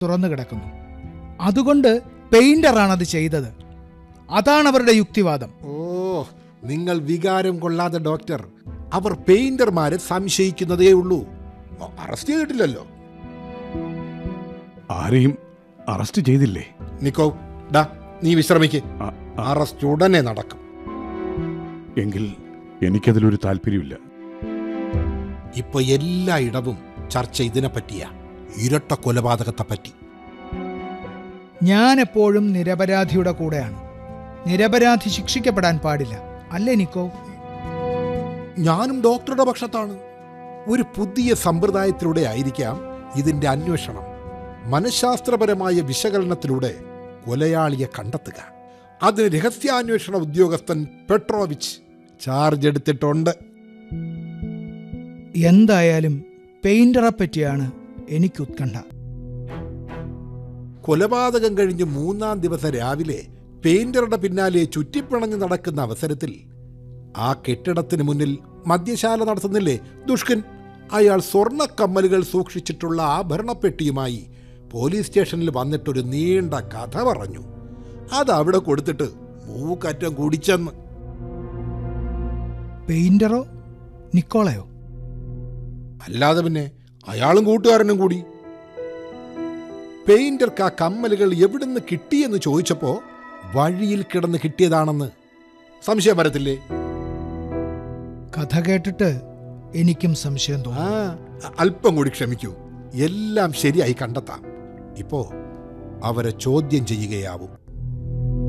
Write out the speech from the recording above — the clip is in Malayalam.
തുറന്നു കിടക്കുന്നു അതുകൊണ്ട് പെയിന്ററാണ് അത് ചെയ്തത് അതാണ് അവരുടെ യുക്തിവാദം ഓ നിങ്ങൾ വികാരം കൊള്ളാതെ ഡോക്ടർ അവർ പെയിന്റർമാരെ സംശയിക്കുന്നതേ ഉള്ളൂ അ- അറസ്റ്റ് ചെയ്തിട്ടില്ലല്ലോ ആരെയും അറസ്റ്റ് ചെയ്തില്ലേ നിക്കോ ഡാ നീ വിശ്രമിക്ക് ആ- ആ, അറസ്റ്റ് ഉടനെ നടക്കും എങ്കിൽ എനിക്കതിലൊരു താല്പര്യമില്ല ഇപ്പൊ എല്ലായിടവും ചർച്ച ഇതിനെ പറ്റിയാ ഇരട്ട കൊലപാതകത്തെ പറ്റി ഞാൻ എപ്പോഴും നിരപരാധിയുടെ കൂടെയാണ് നിരപരാധി ശിക്ഷിക്കപ്പെടാൻ പാടില്ല അല്ലേ നിക്കോ ഞാനും ഡോക്ടറുടെ പക്ഷത്താണ് ഒരു പുതിയ സമ്പ്രദായത്തിലൂടെ ആയിരിക്കാം ഇതിന്റെ അന്വേഷണം മനഃശാസ്ത്രപരമായ വിശകലനത്തിലൂടെ കൊലയാളിയെ കണ്ടെത്തുക അതിന് രഹസ്യാന്വേഷണ ഉദ്യോഗസ്ഥൻ പെട്രോവിച്ച് ചാർജ് എടുത്തിട്ടുണ്ട് എന്തായാലും പെയിന്ററെ പറ്റിയാണ് എനിക്ക് ഉത്കണ്ഠ കൊലപാതകം കഴിഞ്ഞ് മൂന്നാം ദിവസം രാവിലെ പെയിന്ററുടെ പിന്നാലെ ചുറ്റിപ്പിണഞ്ഞ് നടക്കുന്ന അവസരത്തിൽ ആ കെട്ടിടത്തിന് മുന്നിൽ മദ്യശാല നടത്തുന്നില്ലേ ദുഷ്കൻ അയാൾ സ്വർണ്ണക്കമ്മലുകൾ സൂക്ഷിച്ചിട്ടുള്ള ആഭരണപ്പെട്ടിയുമായി പോലീസ് സ്റ്റേഷനിൽ വന്നിട്ടൊരു നീണ്ട കഥ പറഞ്ഞു അത് അവിടെ കൊടുത്തിട്ട് മൂക്കറ്റം കുടിച്ചെന്ന് പെയിന്ററോ നിക്കോളയോ അല്ലാതെ പിന്നെ അയാളും കൂട്ടുകാരനും കൂടി പെയിന്റർക്ക് ആ കമ്മലുകൾ എവിടുന്ന് കിട്ടിയെന്ന് ചോദിച്ചപ്പോ വഴിയിൽ കിടന്ന് കിട്ടിയതാണെന്ന് സംശയം വരത്തില്ലേ കഥ കേട്ടിട്ട് എനിക്കും സംശയം ആ തോന്നി അല്പം കൂടി ക്ഷമിക്കൂ എല്ലാം ശരിയായി കണ്ടെത്താം ഇപ്പോ അവരെ ചോദ്യം ചെയ്യുകയാവും